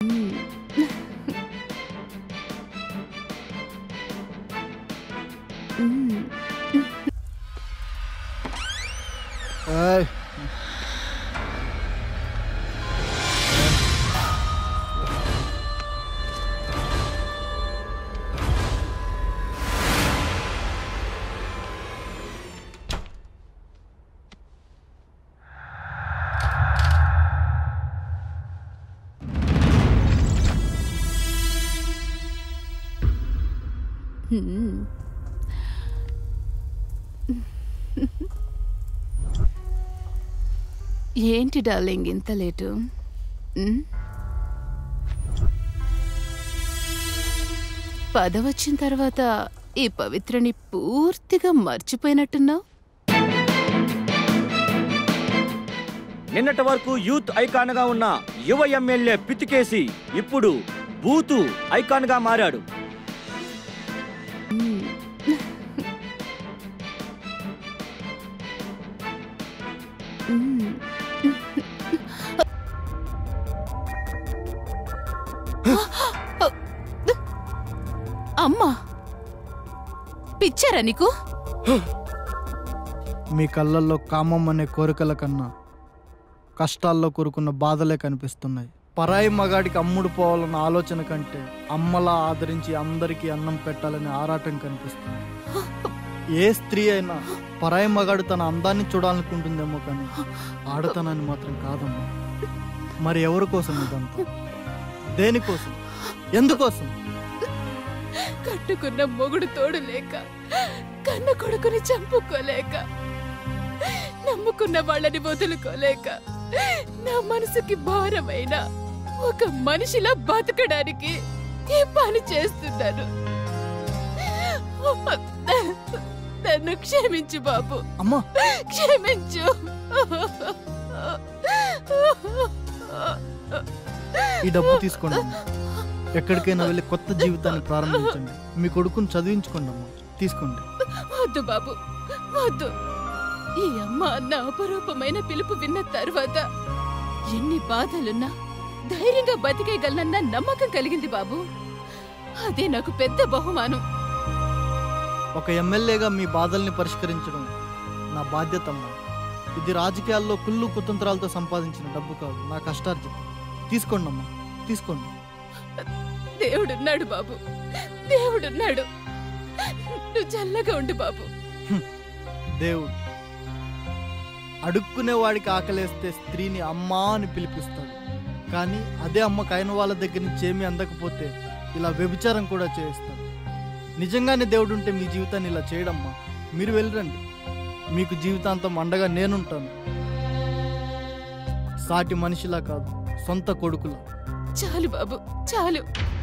మ్మ్. మ్మ్. ఏయ్, మ్మ్. ఏంటి డార్లింగ్ ఇంత లేటు మ్మ్? పద వచ్చిన తర్వాత ఈ పవిత్రని పూర్తిగా మర్చిపోయినట్టున్నావు నిన్నటి వరకు యూత్ ఐకాన్ గా ఉన్న యువ ఎమ్మెల్యే పితికేసి ఇప్పుడు బూతు ఐకాన్ గా మారాడు మ్మ్. మ్మ్. అమ్మా పిచ్చారా నీకు మీ కళ్ళల్లో కామం అనే కోరికల కన్నా కష్టాల్లో కూరుకున్న బాధలే కనిపిస్తున్నాయి పరాయి మగాడికి అమ్ముడు పోవాలన్న ఆలోచన కంటే అమ్మలా ఆదరించి అందరికీ అన్నం పెట్టాలనే ఆరాటం కనిపిస్తుంది ఏ స్త్రీ అయినా పరాయి మగాడు తన అందాన్ని చూడాలనుకుంటుందేమో కానీ ఆడతనాన్ని మాత్రం కాదమ్మా మరి ఎవరి కోసం ఇదంతా దేనికోసం ఎందుకోసం కట్టుకున్న మొగుడు తోడు లేక కన్న కొడుకుని చంపుకోలేక నమ్ముకున్న వాళ్ళని వదులుకోలేక నా మనసుకి భారమైన ఒక మనిషిలా బతకడానికి ఈ పని చేస్తున్నాను నన్ను క్షమించు బాబు అమ్మా క్షమించు ఈ డబ్బు తీసుకోండి అమ్మా. ఎక్కడికైనా వెళ్ళి కొత్త జీవితాన్ని ప్రారంభించండి మీ కొడుకుని చదివించుకోండి అమ్మా తీసుకోండి వద్దు బాబు వద్దు ఈ అమ్మ అన్న అపరూపమైన పిలుపు విన్న తర్వాత ఎన్ని బాధలున్నా ధైర్యంగా బతికేయగలనన్న నమ్మకం కలిగింది బాబు అదే నాకు పెద్ద బహుమానం ఒక ఎమ్మెల్యేగా మీ బాధల్ని పరిష్కరించడం నా బాధ్యత అమ్మా ఇది రాజకీయాల్లో కుళ్ళు కుతంత్రాలతో సంపాదించిన డబ్బు కాదు నా కష్టార్జితం తీసుకోండి అమ్మా తీసుకోండి దేవుడున్నాడు బాబు దేవుడున్నాడు నువ్వు చల్లగా ఉండు బాబు దేవుడు అడుక్కునే వాడికి ఆకలేస్తే స్త్రీని అమ్మా అని పిలిపిస్తాడు కానీ అదే అమ్మకు అయిన వాళ్ళ దగ్గర నుంచి ఏమీ అందకపోతే ఇలా వ్యభిచారం కూడా చేస్తాడు నిజంగానే దేవుడు ఉంటే మీ జీవితాన్ని ఇలా చేయడమ్మా మీరు వెళ్ళరండి మీకు జీవితాంతం అండగా నేనుంటాను సాటి మనిషిలా కాదు సొంత కొడుకులా చాలు బాబు చాలు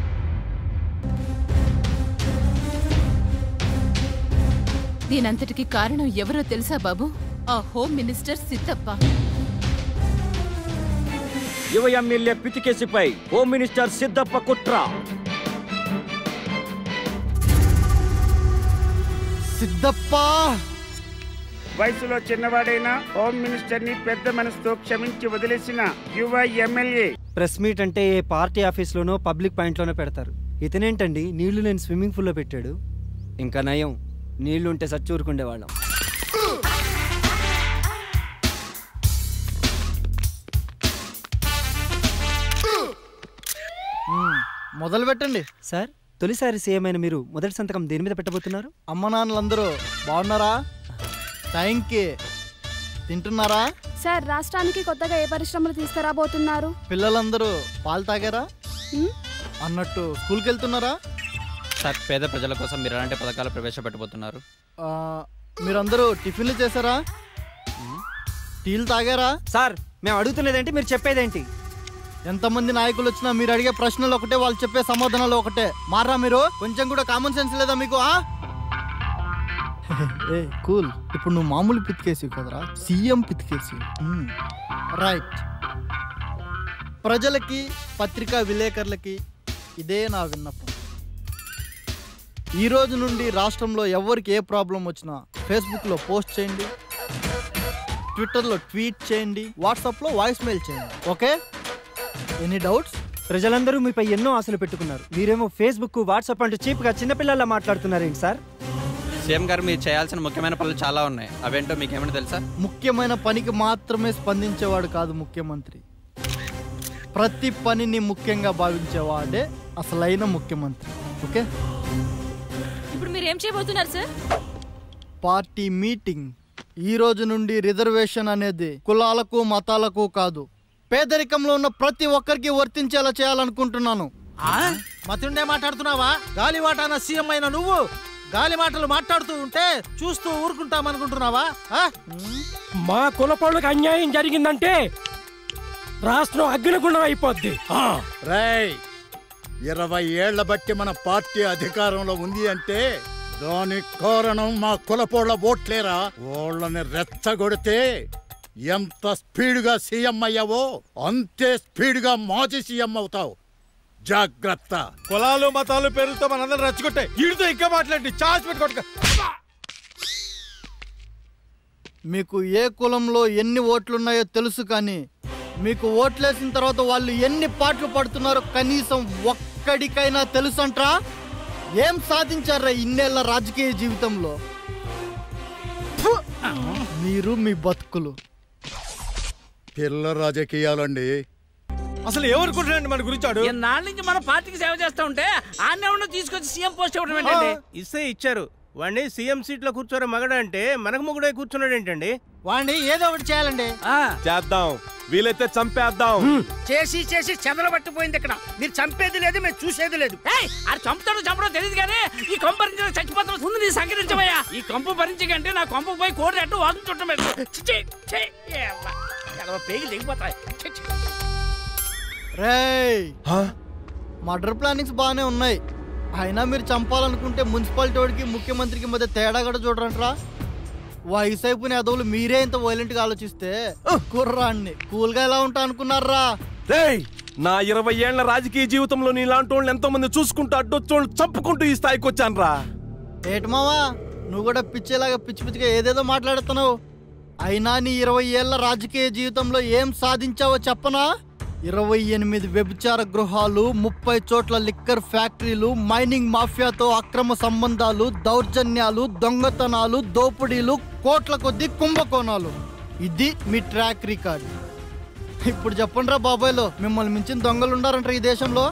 దీనంతటికి కారణం ఎవరో తెలుసా బాబు ఆ హోమ్ మినిస్టర్ సిద్ధప్ప యువ ఎమ్మెల్యే పితికేసిపై హోమ్ మినిస్టర్ సిద్ధప్ప కుట్ర సిద్ధప్ప వయసులో చిన్నవాడైన హోమ్ మినిస్టర్ ని పెద్ద మనసుతో క్షమించి వదిలేసిన యువ ఎమ్మెల్యే ప్రెస్ మీట్ అంటే ఏ పార్టీ ఆఫీస్లోనో పబ్లిక్ పాయింట్లోనో పెడతారు ఇతనేంటండి నీళ్లు నేను స్విమ్మింగ్ పూల్లో పెట్టాడు ఇంకా నయం నీళ్లు ఉంటే సచ్చూరుకుండే వాళ్ళం మ్మ్. మొదలు పెట్టండి సార్ తొలిసారి సీఎం అయిన మీరు మొదటి సంతకం దేని మీద పెట్టబోతున్నారు అమ్మ నాన్నలందరూ బాగున్నారా థ్యాంక్ తింటున్నారా సార్ రాష్ట్రానికి కొత్తగా ఏ పరిశ్రమలు తీసుకురాబోతున్నారు పిల్లలందరూ పాలు తాగారా ఉమ్, అన్నట్టు స్కూల్కి వెళ్తున్నారా సార్ పేద ప్రజల కోసం మీరు ఎలాంటి పథకాలు ప్రవేశపెట్టబోతున్నారు ఆ, మీరందరూ టిఫిన్లు చేశారా టీలు తాగారా సార్ మేము అడుగుతున్నదేంటి మీరు చెప్పేదేంటి ఎంతమంది నాయకులు వచ్చినా మీరు అడిగే ప్రశ్నలు ఒకటే వాళ్ళు చెప్పే సమాధానాలు ఒకటే మారా మీరు కొంచెం కూడా కామన్ సెన్స్ లేదా మీకు ఆ ఏ కూల్ ఇప్పుడు నువ్వు మామూలు పితికేసి కదరా సీఎం పితికేసి రైట్ ప్రజలకి పత్రికా విలేకరులకి ఇదే నా విన్నపం ఈ రోజు నుండి రాష్ట్రంలో ఎవరికి ఏ ప్రాబ్లం వచ్చినా ఫేస్బుక్లో పోస్ట్ చేయండి ట్విట్టర్లో ట్వీట్ చేయండి వాట్సాప్లో వాయిస్ మెయిల్ చేయండి ఓకే ఎనీ డౌట్స్ ప్రజలందరూ మీపై ఎన్నో ఆశలు పెట్టుకున్నారు మీరేమో ఫేస్బుక్ వాట్సాప్ అంటూ చీప్గా చిన్నపిల్లల్లా మాట్లాడుతున్నారేంటి సార్ సీఎం గారు మీరు చేయాల్సిన ముఖ్యమైన పనులు చాలా ఉన్నాయి అవేంటో మీకేమైనా తెలుసా ముఖ్యమైన పనికి మాత్రమే స్పందించేవాడు కాదు ముఖ్యమంత్రి ప్రతి పనిని ముఖ్యంగా భావించేవాడే అసలైన ముఖ్యమంత్రి ఓకే ఇప్పుడు మీరు ఏం చేయబోతున్నారు సార్ పార్టీ మీటింగ్ ఈ రోజు నుండి రిజర్వేషన్ అనేది కులాలకు మతాలకు కాదు పేదరికంలో ఉన్న ప్రతి ఒక్కరికి వర్తించేలా చేయాలనుకుంటున్నాను మతుండే మాట్లాడుతున్నావా గాలివాటాన సీఎం అయిన నువ్వు గాలి మాటలు మాట్లాడుతూ ఉంటే చూస్తూ ఊరుకుంటామనుకుంటున్నావా ఆ? మా కులపోళ్ళకి అన్యాయం జరిగిందంటే రాష్ట్రం అగ్నిగుండం అయిపోద్ది ఆ. రేయ్ ఇరవై ఏళ్ల బట్టి మన పార్టీ అధికారంలో ఉంది అంటే దానికి కారణం మా కులపోళ్ళ ఓట్లేరా వాళ్ళని రెచ్చగొడితే ఎంత స్పీడ్గా సీఎం అయ్యావో అంతే స్పీడ్గా మాజీ సీఎం అవుతావు జాగ్రత్త కులాలు మతాలు పేరుతో మనందరం రచ్చగొట్టే వీడితో ఇంకా మాట్లాడి చార్జ్ పెట్టుకోట మీకు ఏ కులంలో ఎన్ని ఓట్లున్నాయో తెలుసు కానీ మీకు ఓట్లేసిన తర్వాత వాళ్ళు ఎన్ని పాటలు పడుతున్నారో కనీసం ఒక్కడికైనా తెలుసంట్రా ఏం సాధించారా ఇన్నేళ్ల రాజకీయ జీవితంలో ఫు! మీరు మీ బతుకులు పిల్ల రాజకీయాలండి అసలు ఏమనుకుంటున్నాడు మన గురించి ఆడు నాన్న నుంచి మన పార్టీకి సేవ చేస్తా ఉంటే ఆన్న తీసుకొచ్చి సీఎం పోస్ట్ ఇవ్వడం ఏంటండి ఇస్తే ఇచ్చారు వాడిని సీఎం సీట్ లో కూర్చోరే మగడు అంటే మనకు మొగుడే కూర్చున్నాడు ఏంటండి వాడిని ఏదో ఒకటి చేయాలండి చేద్దాం వీలైతే చంపేద్దాం చేసి చేసి చెదల పట్టిపోయింది ఇక్కడ మీరు చంపేది లేదు మేము చూసేది లేదు అది చంపుతాడో చంపడో తెలియదు కానీ ఈ కొంప భరించి చచ్చిపోతాం ముందు నీ సంకరించవయ్యా ఈ కొంప భరించి కంటే నా కొంప పోయి కోడి అట్టు వాసన చుట్టం పేగి దిగిపోతాయి ఛీ, ఛీ. రేయ్ మర్డర్ ప్లానింగ్స్ బాగానే ఉన్నాయి అయినా మీరు చంపాలనుకుంటే మున్సిపాలిటీ వాడికి ముఖ్యమంత్రికి మధ్య తేడా కూడా చూడరంట్రా వయసు అయిపోయిన ఎదవులు మీరే ఇంత వైలెంట్ గా ఆలోచిస్తే కుర్రాన్ని కూల్ గా ఎలా ఉంటా అనుకున్నారా నా ఇరవై ఏళ్ల రాజకీయ జీవితంలో నీలాంటి వాళ్ళు ఎంతో మంది చూసుకుంటూ అడ్డొచ్చోళ్ళు చంపుకుంటూ ఈ స్థాయికి వచ్చాను రా ఏటి మావా నువ్వు కూడా పిచ్చేలాగా పిచ్చి పిచ్చిగా ఏదేదో మాట్లాడుతున్నావు అయినా నీ ఇరవై ఏళ్ల రాజకీయ జీవితంలో ఏం సాధించావో చెప్పనా ఇరవై ఎనిమిది వ్యభిచార గృహాలు ముప్పై చోట్ల లిక్కర్ ఫ్యాక్టరీలు మైనింగ్ మాఫియాతో అక్రమ సంబంధాలు దౌర్జన్యాలు దొంగతనాలు దోపిడీలు కోట్ల కొద్ది కుంభకోణాలు ఇది మీ ట్రాక్ రికార్డ్ ఇప్పుడు చెప్పండి రా బాబాయ్లో మిమ్మల్ని మించిన దొంగలు ఉండారంటారు ఈ దేశంలో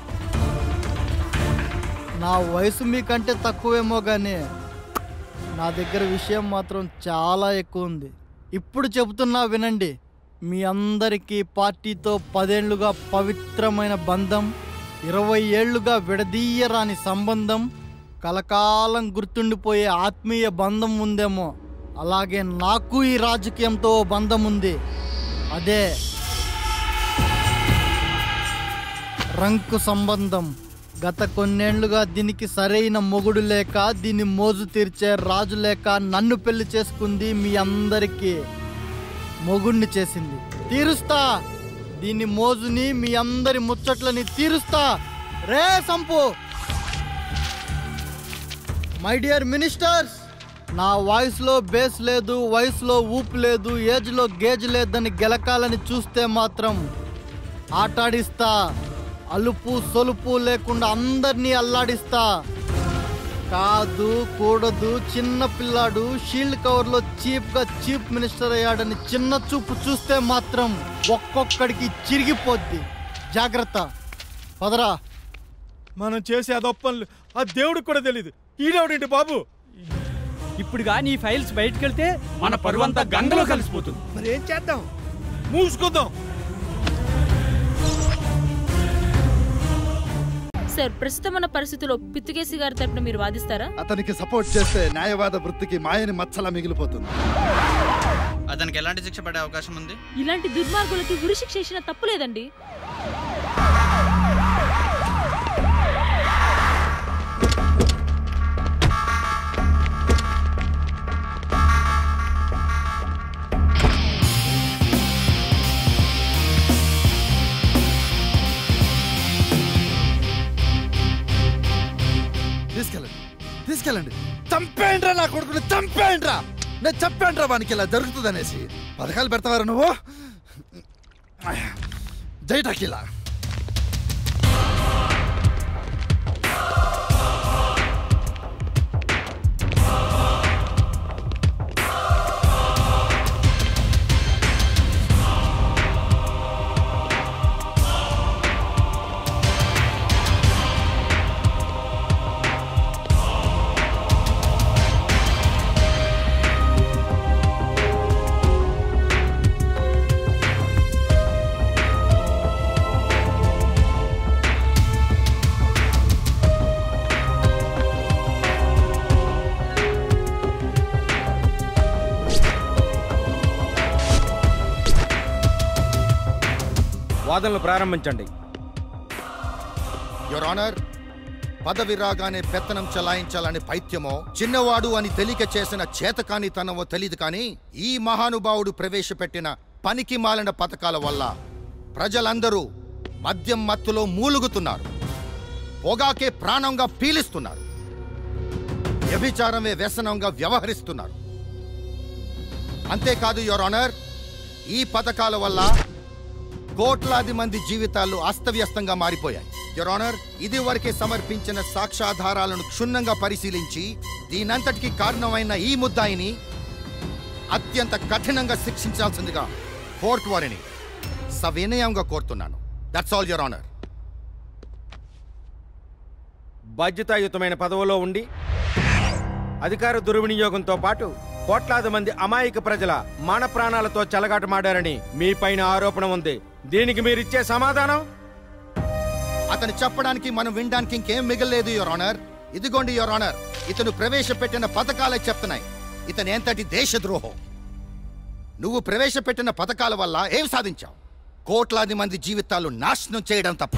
నా వయసు మీకంటే తక్కువేమో కానీ నా దగ్గర విషయం మాత్రం చాలా ఎక్కువ ఉంది ఇప్పుడు చెబుతున్నా వినండి మీ అందరికీ పార్టీతో పదేళ్లుగా పవిత్రమైన బంధం ఇరవై ఏళ్లుగా విడదీయరాని సంబంధం కలకాలం గుర్తుండిపోయే ఆత్మీయ బంధం ఉందేమో అలాగే నాకు ఈ రాజకీయంతో ఓ బంధం ఉంది అదే రంకు సంబంధం గత కొన్నేళ్లుగా దీనికి సరైన మొగుడు లేక దీన్ని మోజు తీర్చే రాజు లేక నన్ను పెళ్లి చేసుకుంది మీ అందరికీ మొగుణ్ణి చేసింది తీరుస్తా దీని మోజుని మీ అందరి ముచ్చట్లని తీరుస్తా రే సంపు మై డియర్ మినిస్టర్స్ నా వాయిస్లో బేస్ లేదు వయసులో ఊపు లేదు ఏజ్లో గేజ్ లేదని గెలకాలని చూస్తే మాత్రం ఆటాడిస్తా అలుపు సొలుపు లేకుండా అందరినీ అల్లాడిస్తా కాదు కూడదు చిన్న పిల్లాడు షీల్డ్ కవర్ లో చీప్ గా చీఫ్ మినిస్టర్ అయ్యాడని చిన్న చూపు చూస్తే మాత్రం ఒక్కొక్కడికి చిరిగిపోద్ది జాగ్రత్త పదరా మనం చేసే అదొప్పన్లు ఆ దేవుడికి కూడా తెలియదు ఈడేవిడేంటి బాబు ఇప్పుడు కానీ ఈ ఫైల్స్ బయటకు వెళ్తే మన పరువంతా గంగలో కలిసిపోతుంది మరి ఏం చేద్దాం మూసుకుందాం సార్ ప్రస్తుతం ఉన్న పరిస్థితుల్లో పిత్తుకేసి గారి తరపున మీరు వాదిస్తారా అతనికి సపోర్ట్ చేస్తే న్యాయవాద వృత్తికి మాయని మచ్చలా మిగిలిపోతుంది అతనికి ఎలాంటి శిక్ష పడే అవకాశం ఉంది ఇలాంటి దుర్మార్గులకి ఉరిశిక్ష ఇచ్చిన తప్పు లేదండి తీసుకెళ్ళండి తీసుకెళ్ళండి చంపేయండిరా నా కొడుకుని చంపేయండిరా నేను చెప్పానురా వానికి ఇలా జరుగుతుంది అనేసి పథకాలు పెడతావారా నువ్వు జై టకీలా వాదనలు ప్రారంభించండి యువర్ ఆనర్ పదవి రాగానే పెత్తనం చలాయించాలని పైత్యమో చిన్నవాడు అని తెలియక చేసిన చేతకానితనమో తెలియదు కానీ ఈ మహానుభావుడు ప్రవేశపెట్టిన పనికి మాలిన పథకాల వల్ల ప్రజలందరూ మద్యం మత్తులో మూలుగుతున్నారు పొగాకే ప్రాణంగా పీలిస్తున్నారు వ్యభిచారమే వ్యసనంగా వ్యవహరిస్తున్నారు అంతేకాదు యువర్ ఆనర్ ఈ పథకాల వల్ల కోట్లాది మంది జీవితాలు అస్తవ్యస్తంగా మారిపోయాయి యువర్ ఆనర్ ఇది వరకే సమర్పించిన సాక్ష్యాధారాలను క్షుణ్ణంగా పరిశీలించి దీనంతటికి కారణమైన ఈ ముద్దాయిని అత్యంత కఠినంగా శిక్షించాల్సిందిగా కోర్టు వారిని సవినయంగా కోరుతున్నాను దట్స్ ఆల్ యువర్ ఆనర్ బాధ్యతాయుతమైన పదవిలో ఉండి అధికార దుర్వినియోగంతో పాటు కోట్లాది మంది అమాయక ప్రజల మాన ప్రాణాలతో చెలగాటమాడారని మీ పైన ఆరోపణ ఉంది దీనికి మీరిచ్చే సమాధానం అతను చెప్పడానికి మనం వినడానికి ఇంకేం మిగలేదు యువర్ ఆనర్ ఇదిగోండి యువర్ ఆనర్ ఇతను ప్రవేశపెట్టిన పథకాలే చెప్తున్నాయి ఇతను ఎంతటి దేశద్రోహం నువ్వు ప్రవేశపెట్టిన పథకాల వల్ల ఏం సాధించావు కోట్లాది మంది జీవితాలు నాశనం చేయడం తప్ప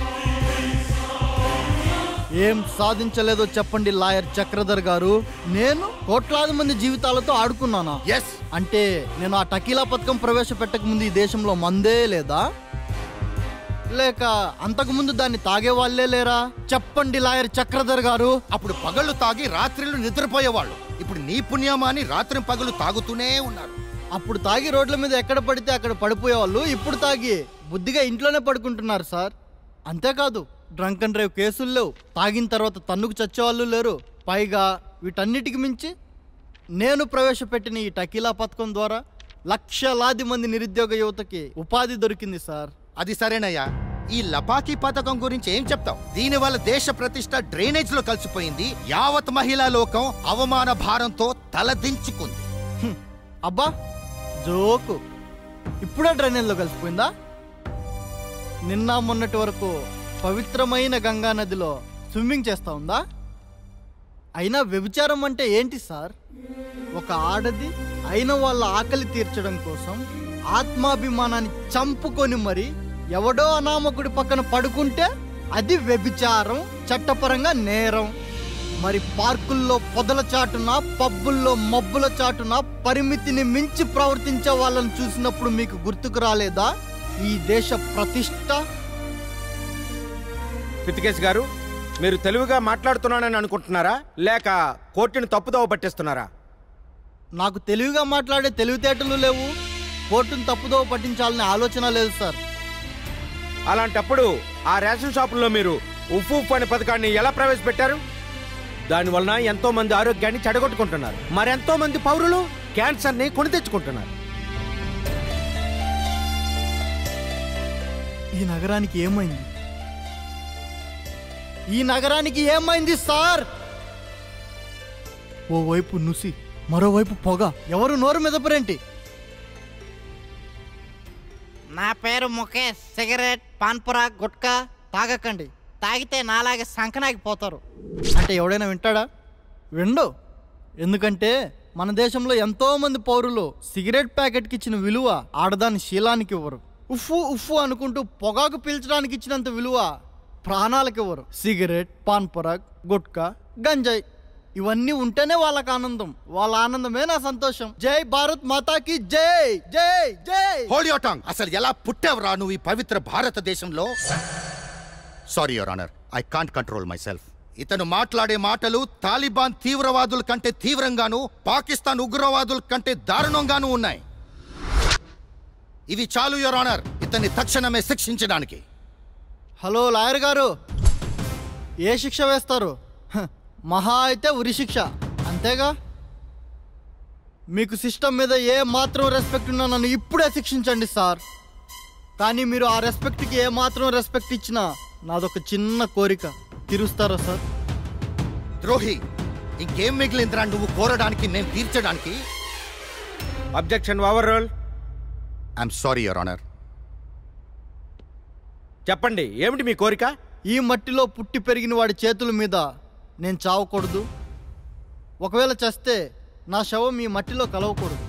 ఏం సాధించలేదో చెప్పండి లాయర్ చక్రధర్ గారు నేను కోట్లాది మంది జీవితాలతో ఆడుకున్నానా ఎస్ అంటే నేను ఆ టకీలా పథకం ప్రవేశపెట్టక ముందు ఈ దేశంలో మందే లేదా లేక అంతకుముందు దాన్ని తాగే వాళ్ళే లేరా చెప్పండి లాయర్ చక్రధర్ గారు అప్పుడు పగళ్ళు తాగి రాత్రిళ్ళు నిద్రపోయేవాళ్ళు ఇప్పుడు నీ పుణ్యమా అని రాత్రి పగలు తాగుతూనే ఉన్నారు అప్పుడు తాగి రోడ్ల మీద ఎక్కడ పడితే అక్కడ పడిపోయేవాళ్ళు ఇప్పుడు తాగి బుద్ధిగా ఇంట్లోనే పడుకుంటున్నారు సార్ అంతేకాదు డ్రంక్ అండ్ డ్రైవ్ కేసులు లేవు తాగిన తర్వాత తన్నుకు చచ్చేవాళ్ళు లేరు పైగా వీటన్నిటికి మించి నేను ప్రవేశపెట్టిన ఈ టకీలా పథకం ద్వారా లక్షలాది మంది నిరుద్యోగ యువతకి ఉపాధి దొరికింది సార్ అది సరేనయ్యా ఈ లపాకీ పథకం గురించి ఏం చెప్తావు దీని వల్ల దేశ ప్రతిష్ట డ్రైనేజ్ లో కలిసిపోయింది యావత్ మహిళా లోకం అవమాన భారంతో తలదించుకుంది హ్మ్. అబ్బా జోకు ఇప్పుడే డ్రైనేజ్లో కలిసిపోయిందా నిన్న మొన్నటి వరకు పవిత్రమైన గంగా నదిలో స్విమ్మింగ్ చేస్తా ఉందా అయినా వ్యభిచారం అంటే ఏంటి సార్ ఒక ఆడది అయిన వాళ్ళ ఆకలి తీర్చడం కోసం ఆత్మాభిమానాన్ని చంపుకొని మరి ఎవడో అనామకుడి పక్కన పడుకుంటే అది వ్యభిచారం చట్టపరంగా నేరం మరి పార్కుల్లో పొదల చాటున పబ్బుల్లో మబ్బుల చాటున పరిమితిని మించి ప్రవర్తించే వాళ్ళని చూసినప్పుడు మీకు గుర్తుకు రాలేదా ఈ దేశ ప్రతిష్ట పితికేష్ గారు మీరు తెలివిగా మాట్లాడుతున్నానని అనుకుంటున్నారా లేక కోర్టుని తప్పుదోవ పట్టిస్తున్నారా నాకు తెలివిగా మాట్లాడే తెలివితేటలు లేవు కోర్టును తప్పుదోవ పట్టించాలనే ఆలోచన లేదు సార్ అలాంటప్పుడు ఆ రేషన్ షాపుల్లో మీరు ఉఫ్ ఉఫ్ అనే పథకాన్ని ఎలా ప్రవేశపెట్టారు దానివలన ఎంతో మంది ఆరోగ్యాన్ని చెడగొట్టుకుంటున్నారు మరెంతో మంది పౌరులు క్యాన్సర్ని కొని తెచ్చుకుంటున్నారు ఈ నగరానికి ఏమైంది ఈ నగరానికి ఏమైంది సార్ ఓవైపు నుసి మరోవైపు పొగ ఎవరు నోరు మెదపరేంటి నా పేరు ముఖేష్ సిగరెట్ పాన్పురా గుట్కా తాగకండి తాగితే నాలాగే సంకనాగిపోతారు అంటే ఎవడైనా వింటాడా విండు ఎందుకంటే మన దేశంలో ఎంతో మంది పౌరులు సిగరెట్ ప్యాకెట్కి ఇచ్చిన విలువ ఆడదాని శీలానికి ఇవ్వరు ఉఫ్ఫు ఉఫ్ఫు అనుకుంటూ పొగాకు పీల్చడానికి ఇచ్చినంత విలువ ప్రాణాలకు ఇవ్వరు సిగరెట్ పాన్ పరాగ్ గుట్కా గంజాయి ఇవన్నీ ఉంటేనే వాళ్ళకి ఆనందం వాళ్ళ ఆనందమే నా సంతోషం జై భారత్ మాతాకి జై జై జై హోల్డ్ యువర్ టంగ్ అసలు ఎలా పుట్టావురా నువ్వు ఈ పవిత్ర భారతదేశంలో sorry your honour I can't control myself ఇతను మాట్లాడే మాటలు తాలిబాన్ తీవ్రవాదుల కంటే తీవ్రంగాను పాకిస్తాన్ ఉగ్రవాదుల కంటే దారుణంగాను ఉన్నాయి ఇవి చాలు యువర్ ఆనర్ ఇతన్ని తక్షణమే శిక్షించడానికి హలో లాయర్ గారు ఏ శిక్ష వేస్తారు హ, మహా అయితే ఉరి శిక్ష అంతేగా మీకు సిస్టమ్ మీద ఏ మాత్రం రెస్పెక్ట్ ఉన్నా నన్ను ఇప్పుడే శిక్షించండి సార్ కానీ మీరు ఆ రెస్పెక్ట్కి ఏ మాత్రం రెస్పెక్ట్ ఇచ్చినా నాదొక చిన్న కోరిక తీరుస్తారా సార్ ద్రోహి ఇంకేం మిగిలిందిరా నువ్వు కోరడానికి మేము తీర్చడానికి objection overrule I'm sorry your honour చెప్పండి ఏమిటి మీ కోరిక ఈ మట్టిలో పుట్టి పెరిగిన వాడి చేతుల మీద నేను చావకూడదు ఒకవేళ చస్తే నా శవం ఈ మట్టిలో కలవకూడదు